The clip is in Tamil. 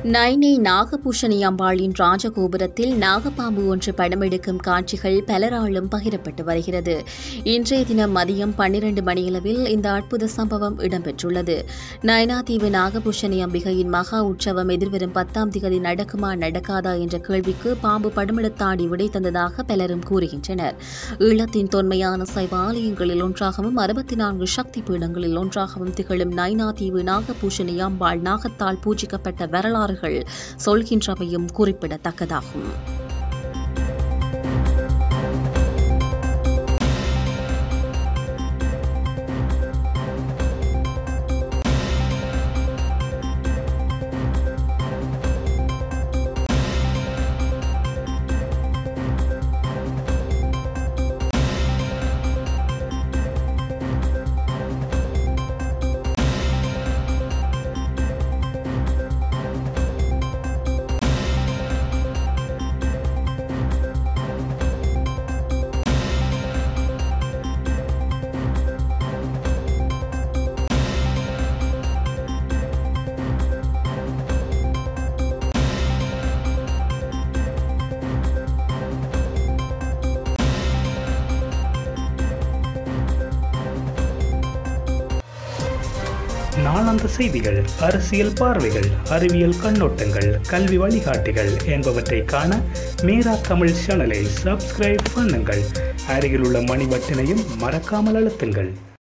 நைனி நாகபூஷணி அம்பாளின் ராஜகோபுரத்தில் நாகப்பாம்பு ஒன்று படமெடுக்கும் காட்சிகள் பலராலும் பகிரப்பட்டு வருகிறது இன்றைய தினம் மதியம் பன்னிரண்டு மணியளவில் இந்த அற்புத சம்பவம் இடம்பெற்றுள்ளது நயனாதீவு நாகபூஷணி அம்பிகையின் மகா உற்சவம் எதிர்வரும் பத்தாம் திகதி நடக்குமா நடக்காதா என்ற கேள்விக்கு பாம்பு படமெடுத்தாடி விடை தந்ததாக பலரும் கூறுகின்றனர் ஈழத்தின் தொன்மையான சைவ ஆலயங்களில் ஒன்றாகவும் அறுபத்தி நான்கு சக்தி பீடங்களில் ஒன்றாகவும் திகழும் நைனாதீவு நாகபூஷணி அம்பாள் நாகத்தால் பூஜிக்கப்பட்ட வரலாறுகள் சொல்கின்றமையும் குறிப்பிடத்தக்கதாகும் நாளாந்த செய்திகள் அரசியல் பார்வைகள் அறிவியல் கண்ணோட்டங்கள் கல்வி வழிகாட்டிகள் என்பவற்றை காண மீரா தமிழ் சேனலை சப்ஸ்கிரைப் பண்ணுங்கள் அருகிலுள்ள மணி பட்டினையும் மறக்காமல் அழுத்துங்கள்